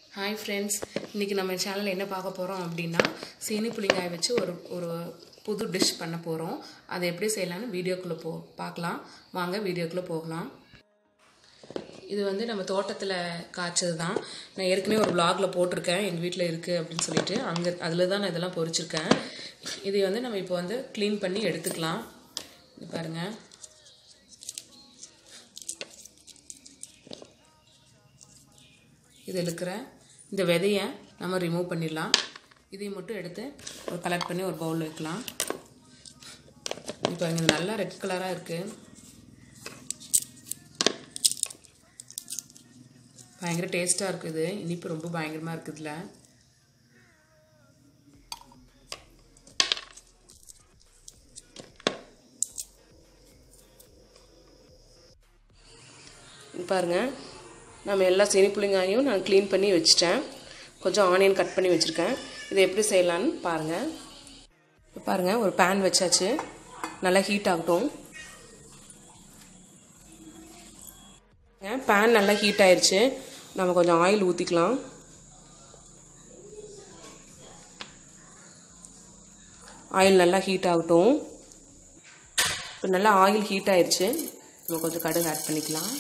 hi friends இன்றைக்கி நம்ம சேனலில் என்ன பார்க்க போகிறோம் அப்படின்னா சீனி புளிங்காய் வச்சு ஒரு ஒரு புது டிஷ் பண்ண போகிறோம் அதை எப்படி செய்யலாம்னு வீடியோக்குள்ளே போ பார்க்கலாம் வாங்க வீடியோக்குள்ளே போகலாம் இது வந்து நம்ம தோட்டத்தில் காய்ச்சது தான் நான் ஏற்கனவே ஒரு vlogல போட்டிருக்கேன் எங்கள் வீட்டில் இருக்குது அப்படின்னு சொல்லிட்டு அங்கே அதில் தான் நான் இதெல்லாம் பொரிச்சிருக்கேன் இதை வந்து நம்ம இப்போ வந்து க்ளீன் பண்ணி எடுத்துக்கலாம் இது பாருங்கள் இதில் இருக்கிற இந்த விதையை நம்ம ரிமூவ் பண்ணிடலாம் இதையும் மட்டும் எடுத்து ஒரு கலெக்ட் பண்ணி ஒரு பவுல் வைக்கலாம் இப்போ இது நல்லா ரெட் கலராக இருக்குது பயங்கர டேஸ்ட்டாக இருக்குது இனிப்பு ரொம்ப பயங்கரமாக இருக்குது இதில் பாருங்கள் நம்ம எல்லா சீனிப்புளிங்காயும் நான் க்ளீன் பண்ணி வச்சுட்டேன் கொஞ்சம் ஆனியன் கட் பண்ணி வச்சுருக்கேன் இதை எப்படி செய்யலான்னு பாருங்கள் இப்போ பாருங்கள் ஒரு பேன் வச்சாச்சு நல்லா ஹீட் ஆகட்டும் பேன் நல்லா ஹீட் ஆயிடுச்சு நம்ம கொஞ்சம் ஆயில் ஊற்றிக்கலாம் ஆயில் நல்லா ஹீட் ஆகட்டும் இப்போ நல்லா ஆயில் ஹீட் ஆயிடுச்சு நம்ம கொஞ்சம் கடுகு ஆட் பண்ணிக்கலாம்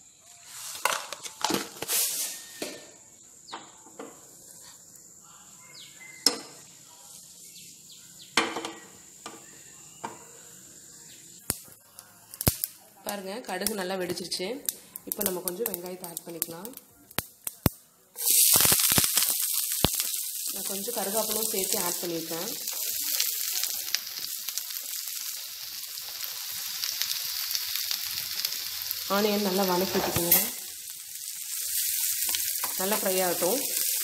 பாருங்கள் கடுகு நல்லா வெடிச்சிருச்சு இப்போ நம்ம கொஞ்சம் வெங்காயத்தை ஆட் பண்ணிக்கலாம் நான் கொஞ்சம் கருகாப்பலும் சேர்த்து ஆட் பண்ணியிருக்கேன் ஆனியன் நல்லா வதக்கி விட்டுக்கோங்க நல்லா ஃப்ரை ஆகட்டும்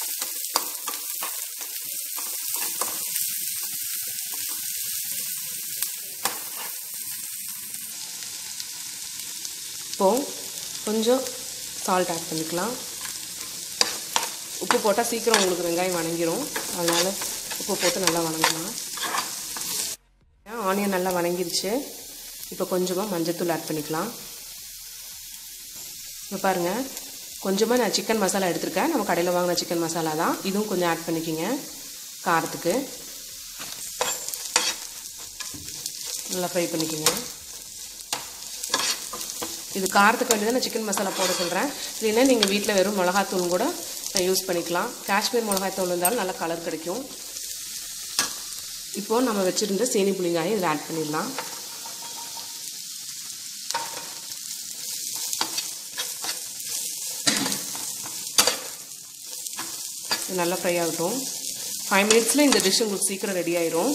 இப்போது கொஞ்சம் சால்ட் ஆட் பண்ணிக்கலாம் உப்பு போட்டால் சீக்கிரம் உங்களுக்கு வெங்காயம் வணங்கிரும் அதனால் உப்பு போட்டு நல்லா வணங்கலாம் ஆனியன் நல்லா வணங்கிருச்சு இப்போ கொஞ்சமாக மஞ்சத்தூள் ஆட் பண்ணிக்கலாம் இப்போ பாருங்கள் கொஞ்சமாக நான் சிக்கன் மசாலா எடுத்திருக்கேன் நம்ம கடையில் வாங்கின சிக்கன் மசாலா தான் இதுவும் கொஞ்சம் ஆட் பண்ணிக்கிங்க காரத்துக்கு நல்லா ஃப்ரை பண்ணிக்கோங்க இது காரத்துக்கு வேண்டி தான் நான் சிக்கன் மசாலா போட சொல்கிறேன் இல்லைன்னா நீங்கள் வீட்டில் வெறும் மிளகாத்தூள் கூட யூஸ் பண்ணிக்கலாம் காஷ்மீர் மிளகாத்தூள் இருந்தாலும் நல்லா கலர் கிடைக்கும் இப்போது நம்ம வச்சுருந்த சீனி புளிங்காயை இதில் ஆட் பண்ணிடலாம் இது நல்லா ஃப்ரை ஆகட்டும் ஃபைவ் மினிட்ஸில் இந்த டிஷ் உங்களுக்கு சீக்கிரம் ரெடி ஆயிரும்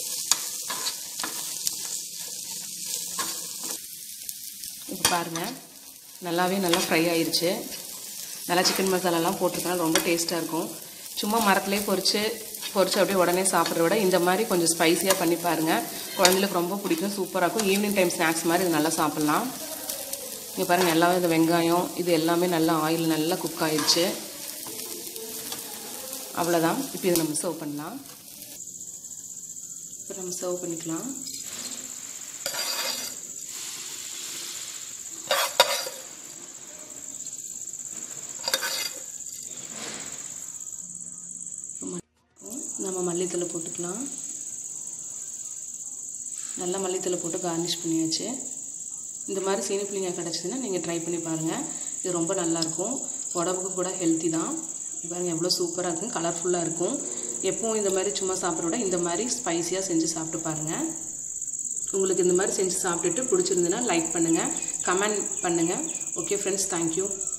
இப்போ பாருங்கள் நல்லாவே நல்லா ஃப்ரை ஆயிடுச்சு நல்லா சிக்கன் மசாலாலாம் போட்டிருக்கனால ரொம்ப டேஸ்ட்டாக இருக்கும் சும்மா மரத்துலேயே பொரித்து பொரித்து அப்படியே உடனே சாப்பிட்றத விட இந்த மாதிரி கொஞ்சம் ஸ்பைஸியாக பண்ணி பாருங்கள் குழந்தைகளுக்கு ரொம்ப பிடிக்கும் சூப்பராக இருக்கும் ஈவினிங் டைம் ஸ்நாக்ஸ் மாதிரி இது நல்லா சாப்பிட்லாம் இங்கே பாருங்கள் எல்லாமே இந்த வெங்காயம் இது எல்லாமே நல்லா ஆயில் நல்லா குக் ஆயிடுச்சு அவ்வளோதான் இப்போ இதை நம்ம சர்வ் பண்ணலாம் இப்போ நம்ம சர்வ் பண்ணிக்கலாம் நம்ம மல்லித்தலை போட்டுக்கலாம் நல்லா மல்லித்தலை போட்டு கார்னிஷ் பண்ணியாச்சு இந்த மாதிரி சீனி பிள்ளைங்க கிடச்சிதுன்னா நீங்கள் ட்ரை பண்ணி பாருங்கள் இது ரொம்ப நல்லாயிருக்கும் உடம்புக்கு கூட ஹெல்த்தி தான் பாருங்கள் எவ்வளோ சூப்பராக இருக்கும் கலர்ஃபுல்லாக இருக்கும் எப்பவும் இந்த மாதிரி சும்மா சாப்பிட்ற விட இந்த மாதிரி ஸ்பைஸியாக செஞ்சு சாப்பிட்டு பாருங்கள் உங்களுக்கு இந்த மாதிரி செஞ்சு சாப்பிட்டுட்டு பிடிச்சிருந்துன்னா லைக் பண்ணுங்கள் கமெண்ட் பண்ணுங்கள் ஓகே ஃப்ரெண்ட்ஸ் தேங்க்யூ